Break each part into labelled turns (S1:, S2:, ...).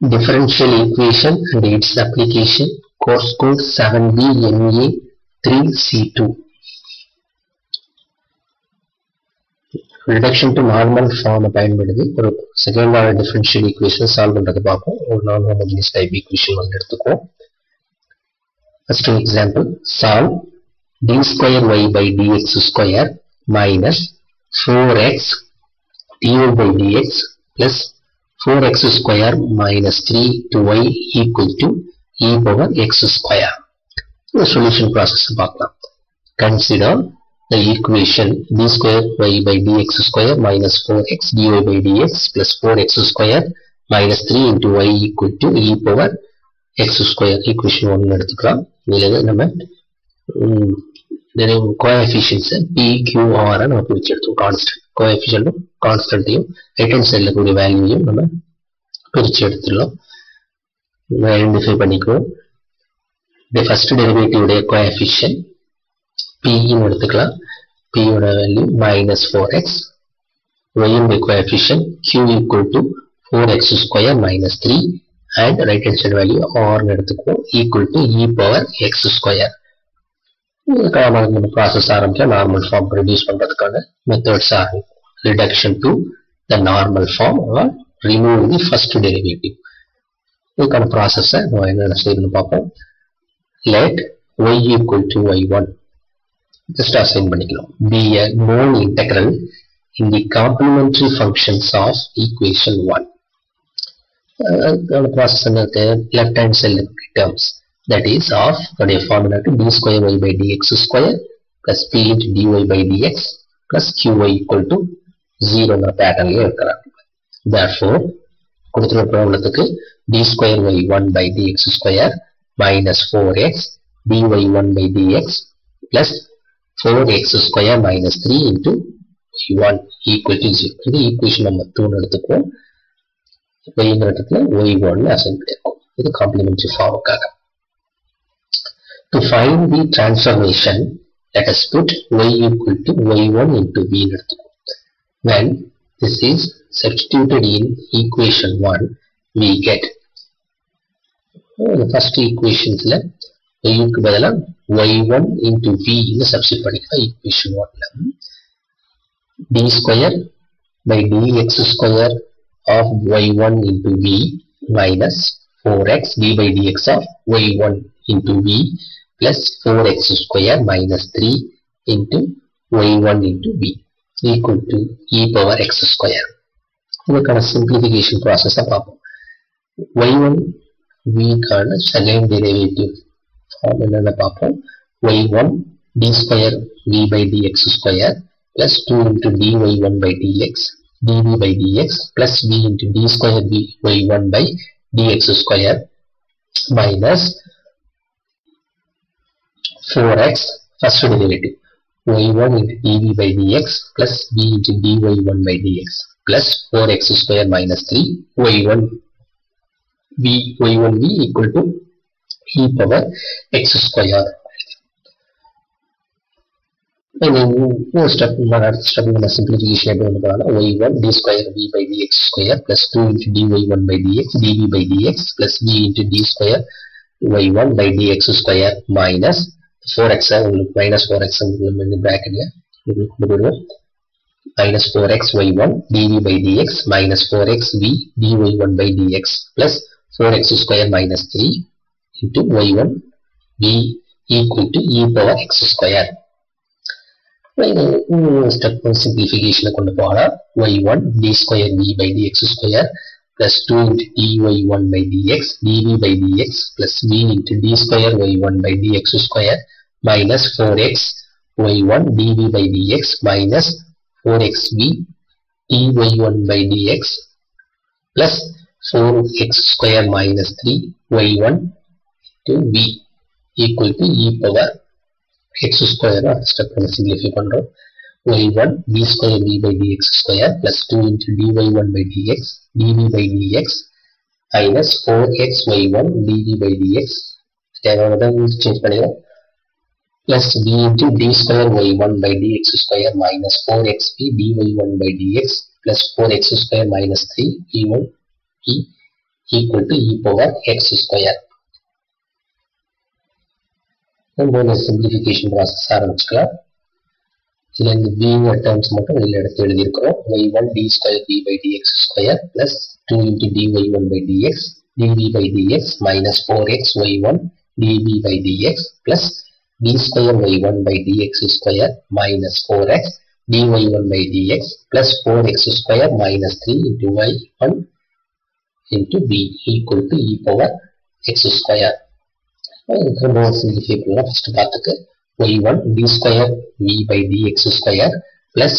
S1: differential equation and its application course code 7b ma 3c2 reduction to normal form பயன்படுத்தி ஒரு second order differential equation solve பண்றது பார்ப்போம் ஒரு non homogeneous type equation வந்து எடுத்துக்குவோம் first example solve d square y by dx square minus 4x dy by dx plus 4x square minus 3 to y equal to e power x square. The solution process பார்க்கலாம். Consider the equation d square y by dx square minus 4x dy by dx plus 4x square minus 3 into y equal to e power x square equation 1 எடுத்துக்கலாம். இதில் நம்ம coefficients B Q R நம்ம பிரிச்சு எடுத்தோம் constant கோஎஃபிஷியன்ட்டும் கான்ஸ்டன்ட்டையும் right hand சைடில் கூடிய வேல்யூவையும் நம்ம பிரிச்சு எடுத்துடலாம் ஐடென்டிஃபை பண்ணிக்குவோம் இந்த ஃபர்ஸ்ட் டெரிவேட்டிவ் கோஎஃபிஷியன் பின்னு எடுத்துக்கலாம் பியோட வேல்யூ மைனஸ் ஃபோர் எக்ஸ் ஒய்யுடைய coefficient q equal to four x square minus three and right hand side value ஆர்னு எடுத்துக்குவோம் equal to e power x square இதுக்காக நம்ம ப்ராசஸ் ஆரம்பிச்சா நார்மல் ஃபார்ம் ரெடியூஸ் பண்றதுக்கான மெத்தட்ஸ் ஆகும் reduction to the normal form or remove the first derivative இதுக்கான ப்ராசஸை நம்ம என்னென்ன செய்யணும்னு பார்ப்போம் let y equal to y one just assign பண்ணிக்கலாம் be a known integral in the complementary functions of equation one அதுக்கான ப்ராசஸ் என்ன இருக்கு லெஃப்ட் ஹேண்ட் சைடில் terms that is of the formula to d square y by dx square plus p into dy by dx plus qy equal to 0 ங்கிற பேட்டர்ன்லயே இருக்கிறாங்க therefore கொடுத்துருக்க ப்ராப்ளத்துக்கு d square y 1 by dx square minus 4x dy 1 by dx plus 4x square minus 3 into y1 equal to 0 இது equation number 2 எடுத்துக்குவோம் yங்கிற இடத்துல y1 assign பண்ணியிருக்கோம் இது complementary ஃபார்முக்காக To find the transformation, let us put y equal to y1 into b When this is substituted in equation 1, we get the first equations y க்கு பதிலா y1 into b ன்னு substitute பண்ணிக்கலாம் equation 1 ல d square by dx square of y1 into b minus 4x d by dx of y1 into b plus 4x square minus 3 into y1 into b equal to e power x square. இதுக்கான simplification process பார்ப்போம் y1 vக்கான second derivative form என்னென்ன பார்ப்போம் y1 d square v by dx square plus 2 into dy1 by dx dv by dx plus v into d square v y1 by dx square minus 4x first derivative y1 into dv by dx plus b into dy1 by dx plus 4x square minus 3 y1 v y1 v equal to e power x square step step நம்ம simplification எப்படி வந்து பண்ணலாம் y1 d square v by dx square plus 2 into dy1 by dx dv by dx plus v into d square y1 by dx square minus 4x உங்களுக்கு minus four X இந்த ப்ராக்கெட்ல உங்களுக்கு கொண்டு போயிடுவோம் minus four x y one dv by dx minus four x v dy one by dx plus four x square minus three into y one v equal to e power x square step சிம்பிளிஃபிகேஷனை கொண்டு போகலாம் y one d square v by dx square plus 2 into dy1 by dx dv by dx plus v into d square y1 by dx square minus 4x y1 dv by dx minus 4xv dy1 by dx plus 4x square minus 3 y1 to v equal to e power x square step பண்ண simplify பண்றோம் y1 v square v by dx square plus 2 into dy1 by dx dv by dx minus 4x y1 dv by dx தேவையானதான் change பண்ணிடுறோம் plus v into d square y1 by dx square minus 4xp dy1 by dx plus 4x square minus 3 e1 p equal to e power x square மூணு simplification process ஆரம்பிச்சுக்கலாம் இதில் இந்த பிங்கிற terms மட்டும் வெளியில் எடுத்து எழுதியிருக்கிறோம் y one d square b by dx square plus two into d y one by dx dv by dx minus four x y one dv by dx plus d square y one by dx square minus four x dy one by dx plus 4x square minus 3 into y one into b equal to e power x square. இதுக்கு ரொம்ப simplify பண்ணலாம் first பார்த்துக்கு y1 d square v by dx square plus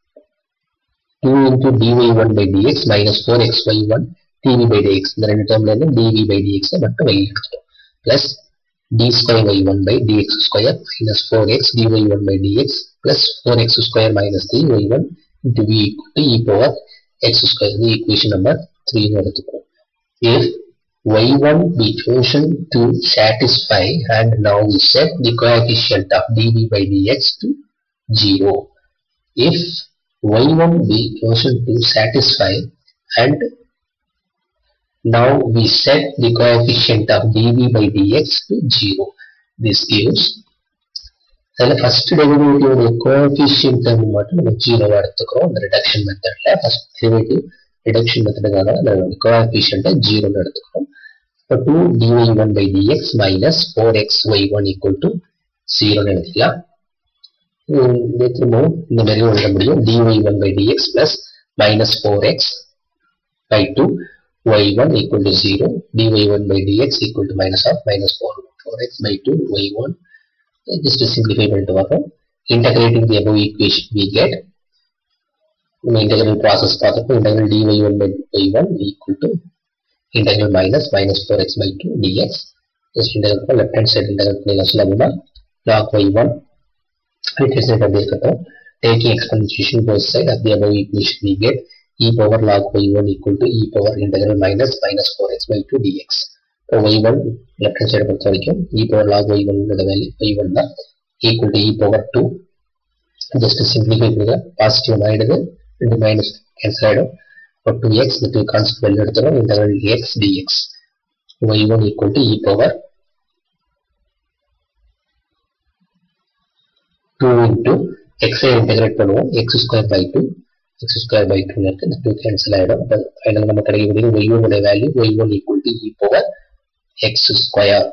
S1: 2 into dy1 by dx minus 4xy1 dv by dx இந்த ரெண்டு டேர்ம்ல இருந்து dv by dx மட்டும் வெளியே எடுத்துட்டோம் plus d square y1 by dx square minus 4x dy1 by dx plus 4x square minus 3y1 into v equal to e power x square இது equation number 3 னு எடுத்துக்கிறோம் if y1 be chosen to satisfy and now we set the coefficient of dv by dx to 0 if y1 be chosen to satisfy and now we set the coefficient of dv by dx to 0 this gives அதில் first டெரிவேட்டிவோட coefficient term மட்டும் நம்ம ஜீரோவா எடுத்துக்கிறோம் இந்த reduction மெத்தட்ல first derivative reduction மெத்தடுக்காக அந்த கோஎஃபிஷியன்ட்டை ஜீரோன்னு எடுத்துக்கிறோம் இப்போ two dy one by dx minus four x y one equal to ஜீரோன்னு எடுத்துக்கலாம் இது திரும்பவும் இந்த மாதிரி எழுத முடியும் dy one by dx plus minus four x by two y one equal to zero dy one by dx equal to minus of minus four four x by two y one just to simplify பண்ணிட்டு பார்ப்போம் integrating the above equation we get நம்ம integral process பார்த்தப்போ integral dy1 by y1 equal to integral minus minus 4x by 2 dx just integral for left hand side integral பண்ணிடலாம் சொல்ல அப்படின்னா log y1 right hand side அப்படியே இருக்கட்டும் taking exponentiation both side of the above equation we get e power log y1 equal to e power integral minus minus 4x by 2 dx y1 left hand side பொறுத்த வரைக்கும் e power log y1 ஓட value y1 தான் equal to e power 2 just simplify பண்ணுங்க positive ஆயிடுது ரெண்டு minus cancel ஆயிடும் இப்போ two x இந்த டூ கான்செப்ட் வெளில எடுத்துரும் interval x dx y1 equal to e power 2 into x I integrate பண்ணுவோம் x square by two x square by two இருக்கு இந்த டூ கேன்சல் ஆயிடும் அப்போ ஃபைனல் நம்ம கிடைக்கக்கூடிய y1 உடைய value y1 equal to e power x square.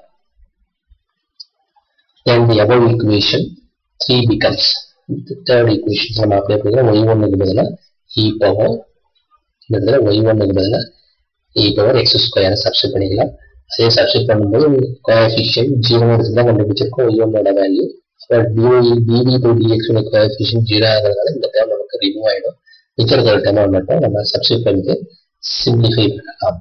S1: Then the above equation 3 becomes the third equation. நம்ம அப்படியே அப்படின்னா y1 க்கு பதிலா e power இந்த இடத்துல y1 க்கு பதிலா e power x square substitute பண்ணிக்கலாம் அதே சப்ஸ்டிட் பண்ணும்போது கோஎஃபிஷியன்ட் ஜீரோ எடுத்து தான் கண்டுபிடிச்சிருக்கோம் y1 ஓட வேல்யூ அப்போ dy dv by dx ஓட கோஎஃபிஷியன்ட் ஜீரோ ஆகிறதுனால இந்த டேர்ம் நமக்கு ரிமூவ் ஆயிடும் மிச்சம் இருக்கிற டேர்ம் மட்டும் நம்ம சப்ஸ்டிட் பண்ணிட்டு சிம்பிளிஃபை பண்ணலாம்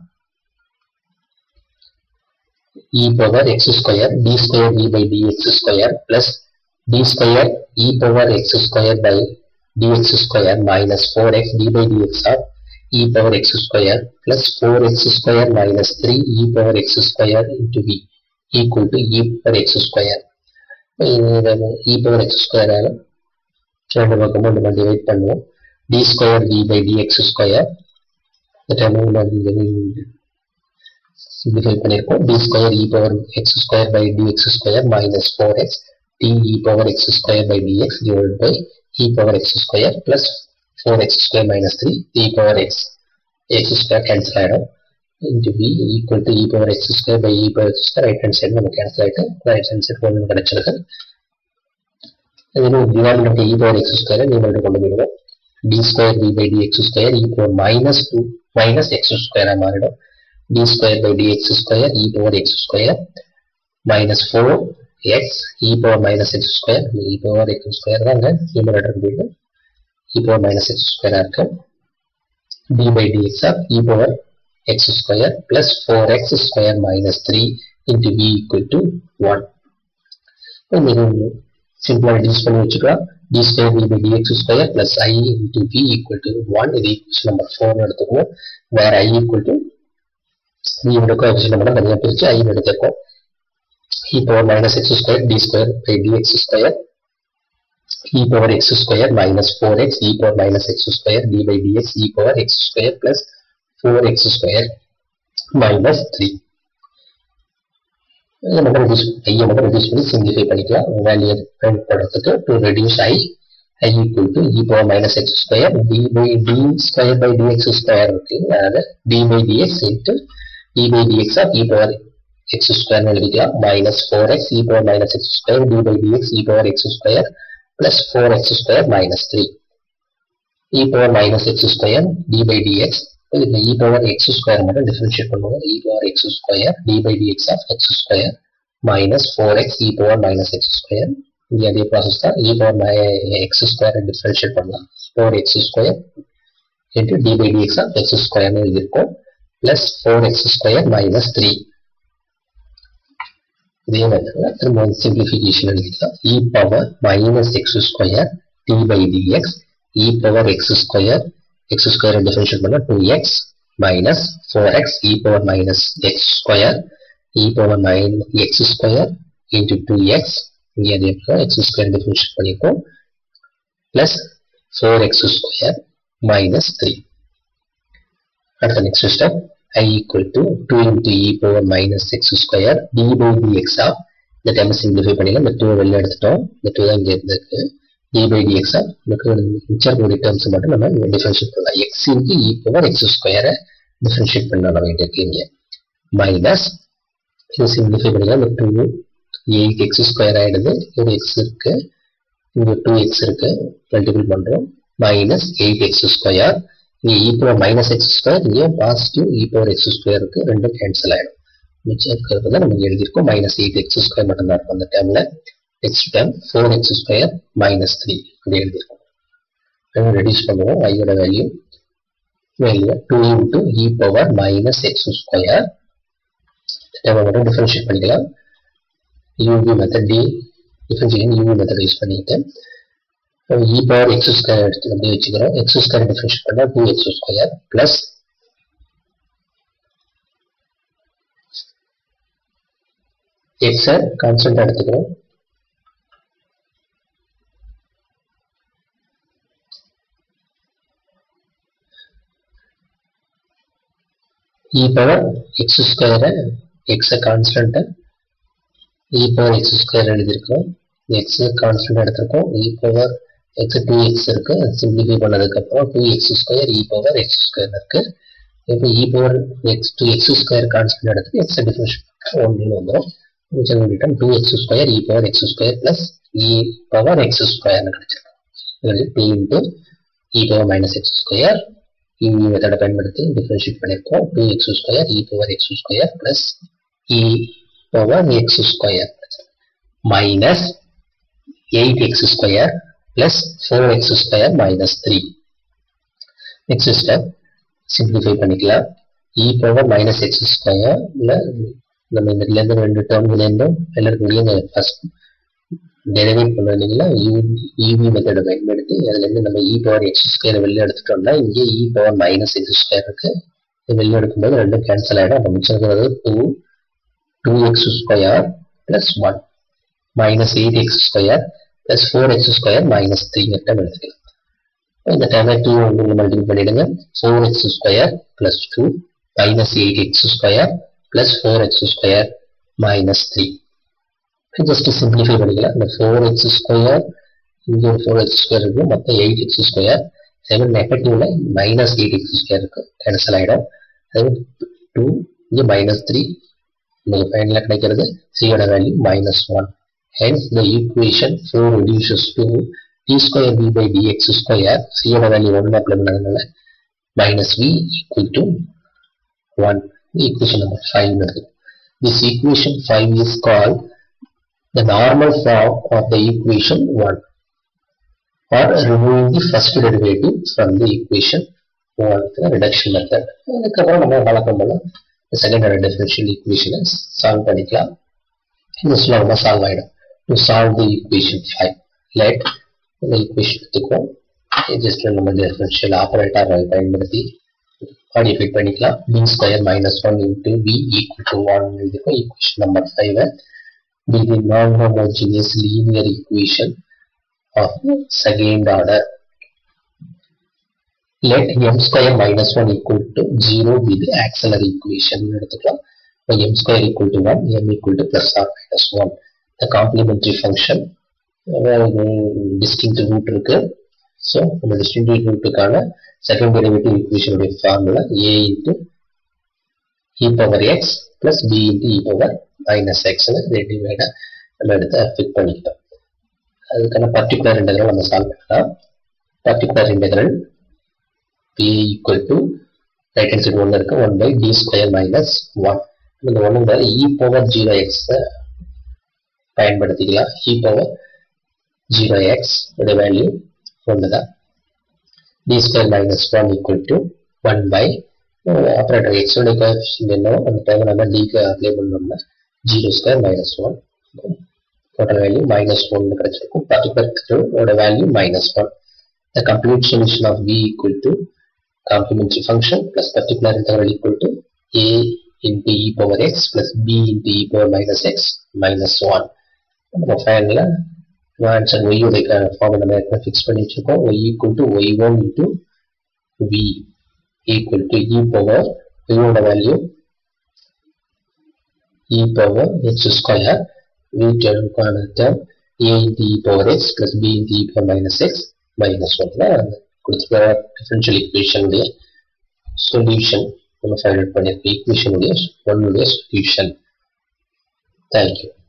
S1: e power x square d square v by dx square plus d square e power x square by dx square minus 4x d by dx of e power x square plus 4x square minus 3 e power x square into v equal to e power x square e power x square ஆல ரெண்டு பக்கமும் நம்ம divide பண்ணுவோம் d square v by dx square இந்த time simplify பண்ணிருக்கோம் d square e power x square by dx square minus 4x d e power x square by dx divided by e power x square plus 4x square minus 3 e power x x square cancel ஆயிடும் into b equal to e power x square by e power x square right hand side நம்ம cancel ஆயிட்டு right hand side ஒன்று கிடைச்சிருக்கு இதுன்னு divide பண்ணி e power x square numerator கொண்டு போயிடுவோம் d square v by dx square e power minus 2 minus x square மாறிடும் d square by dx square e power x square minus 4 x e power minus x square e power x square தாங்க numerator போயிடு e power minus x square இருக்கு d by dx of e power x square plus 4x square minus 3 into v equal to 1 இது சிம்பிளா reduce பண்ணி வச்சுக்கலாம் d square v by dx square plus i into v equal to 1 இது equation number 4 எடுத்துக்குவோம் where i equal to v யோட coefficient மட்டும் தனியா பிரிச்சு i எடுத்துக்கோம் e power minus x square d square by dx square e power x square minus 4x e power minus x square d by dx e power x square plus 4x square minus three இதை மட்டும் reduce ஐயை மட்டும் reduce பண்ணி simplify பண்ணிக்கலாம் value print பண்ணுறதுக்கு to reduce I I equal to e power minus x square d by d square by dx square இருக்கு அதாவது d by dx into d by dx of e power x square எழுதிக்கலாம் minus four x e power minus x square d by dx e power x square plus four x square minus three e power minus x square d by dx இந்த e power x square மட்டும் differentiate பண்ணுவோம் e power x square d by dx of x square minus four x e power minus x square இங்கே அதே process தான் e power x square differentiate பண்ணலாம் four x square into d by dx of x ஸ்கொயர்னு எழுதியிருக்கோம் plus four x square minus three இதே மெத்தடில் திரும்ப simplification எழுதிக்கலாம் e power minus x square d by dx e power x square x square differentiate பண்ணால் two x minus four x e power minus x square e power nine x square into two x இங்கே அதே போல் x square differentiate பண்ணியிருக்கோம் plus four x square minus three அடுத்த next step i equal to 2 into e power minus x square d by dx of இந்த time simplify பண்ணிக்கலாம் இந்த two வெளில எடுத்துட்டோம் இந்த டூ தான் இங்கே இருந்திருக்கு d by dx of நமக்கு மிச்சர் கூடிய டேர்ம்ஸ் மட்டும் நம்ம டிஃபரன்ஷியேட் பண்ணலாம் x into e power x ஸ்கொயரை டிஃபரன்ஷியேட் பண்ண வேண்டியிருக்கு இங்கே மைனஸ் இது சிம்பிளிஃபை பண்ணிக்கலாம் இந்த டூ எயிட் எக்ஸ் ஸ்கொயர் ஆகிடுது ஒரு எக்ஸ் இருக்கு இங்கே டூ எக்ஸ் இருக்கு மல்டிபிள் பண்ணுறோம் மைனஸ் எயிட் எக்ஸ் ஸ்கொயர் இங்கே e power minus x square இங்கே positive e power x square இருக்கு ரெண்டும் கேன்சல் ஆகிடும் மிச்சம் இருக்கிறது தான் நம்ம எழுதியிருக்கோம் மைனஸ் எயிட் எக்ஸ் ஸ்கொயர் மட்டும் தான் இருக்கும் அந்த டைமில் next time four x square minus three அப்படி எழுதியிருக்கோம் ரெடியூஸ் பண்ணுவோம் ஐயோட value value two into e power minus x square டைமை மட்டும் டிஃபரன்ஷியேட் பண்ணிக்கலாம் UV method d differentiation UV method use பண்ணிட்டு இ பவர் எக்ஸ் ஸ்கொயர் எடுத்து அப்படியே வச்சுக்கிறோம் எக்ஸ் ஸ்கொயர் டிஃபரன்ஷியேட் பண்ணால் டூ எக்ஸ் ஸ்கொயர் பிளஸ் எக்ஸை கான்ஸ்டன்ட் எடுத்துக்கிறோம் இ பவர் எக்ஸ் ஸ்கொயரை எக்ஸை கான்ஸ்டன்ட்டை இ பவர் எக்ஸ் ஸ்கொயர் எழுதியிருக்கோம் எக்ஸ் கான்ஸ்டன்ட் எடுத்திருக்கோம் இ பவர் எக்ஸ் டூ எக்ஸ் இருக்கு சிம்பிளிஃபை பண்ணதுக்கப்புறம் two x square e power x square இருக்கு இப்போ e power x two x square constant எடுத்து எக்ஸ் டிஃபரன்ஷியேட் ஒன்று வந்துடும் மிச்சம் written two x square e power x square plus e power x ஸ்கொயர்னு கிடைச்சிருக்கும் இது two into e power minus x square UV மெத்தடை பயன்படுத்தி டிஃபரன்ஷியேட் பண்ணியிருக்கோம் two x square e power x square plus e power x square minus 8x square plus 4x square minus 3. Next step, simplify பண்ணிக்கலாம் e power minus x square ல நம்ம இந்த இருந்து ரெண்டு டேர்ம்ல இருந்தும் எல்லாருக்கும் இந்த ஃபர்ஸ்ட் டெரிவேட் பண்ண இல்லைங்களா யூவி மெத்தடை பயன்படுத்தி அதுல இருந்து நம்ம இ பவர் எக்ஸ் ஸ்கொயர் வெளில எடுத்துட்டோம்னா இங்கே e power minus x square இருக்கு வெளில எடுக்கும்போது ரெண்டும் கேன்சல் ஆகிடும் அப்போ மிச்சம் இருக்கிறது two two x square plus one minus 8x square plus 4x square minus 3 time எடுத்துக்கலாம் இந்த டைம்ல 2 வந்து மல்டிபிள் பண்ணிடுங்க 4x square plus 2 minus 8x square plus 4x square minus 3 just simplify பண்ணிக்கலாம் இந்த 4x square இங்க ஒரு 4x square இருக்கு மொத்தம் 8x square செவன் நெகட்டிவ்ல மைனஸ் எயிட் எக்ஸ் ஸ்கொயர் இருக்கு கேன்சல் ஆகிடும் அது டூ இங்கே மைனஸ் த்ரீ உங்களுக்கு ஃபைனலாக கிடைக்கிறது சியோட value minus one Hence, the equation 4 reduces to t square v by dx square, c ஓட value 1 apply பண்ணதுனால minus v equal to 1. The equation number 5 வருது. This equation 5 is called the normal form of the equation 1 or removing the first derivative from the equation 1 reduction method. அதுக்கப்புறம் நம்ம வழக்கம் போல second order differential ஈக்குவேஷனை solve பண்ணிக்கலாம் இது சுலபமாக solve ஆகிடும் to solve the equation 5. Let the equation எடுத்துக்குவோம் ஜஸ்ட் நம்ம டிஃபரன்ஷியல் ஆப்பரேட்டர் பயன்படுத்தி மாடிஃபை பண்ணிக்கலாம் b square minus one into v equal to one எழுதிருக்கோம் equation number five be the non-homogeneous linear equation of second order let m square minus 1 equal to 0 be the auxiliary equation எடுத்துக்கலாம் இப்போ m square equal to 1 m equal to plus or minus 1 the complementary function distinct root இருக்கு so இந்த distinct rootக்கான second derivative equation உடைய formula a into e power x plus b into e power minus x ரெண்டு வேட நம்ம எடுத்து fit பண்ணிக்கிட்டோம் அதுக்கான பர்டிகுலர் இன்டெகிரல் நம்ம சால்வ் பண்ணலாம் particular integral p equal to right hand side ஒன்று இருக்கு one by d square minus one இந்த ஒன்றுங்கிற இ பவர் ஜீரோ எக்ஸ் பயன்படுத்திக்கலாம் இ பவர் ஜீரோ எக்ஸ் உடைய வேல்யூ ஒன்று தான் d square minus one equal to one by அப்புறம் x உடைய கோஎஃபிஷியன்ட் என்னவோ அந்த டைம் நம்ம டிக்கு அப்ளை பண்ணோம்னா zero square minus one total value minus ஒன்னு கிடைச்சிருக்கும் particular value minus one the complete solution of v equal to complementary function plus particular integral equal to a into e power x plus b into e power minus x minus 1 நம்ம ஃபைனலா answer y உடைய form நம்ம ஏற்கனவே fix பண்ணி வச்சிருக்கோம் y equal to y1 into v equal to e power y ஓட value e power x square v term term a into e power x plus b into e power minus x minus ஒன்ல கொடுத்துருக்க differential ஈக்குவேஷனுடைய solution நம்ம find out பண்ணியிருக்க ஈக்குவேஷனுடைய ஒன்னுடைய solution thank you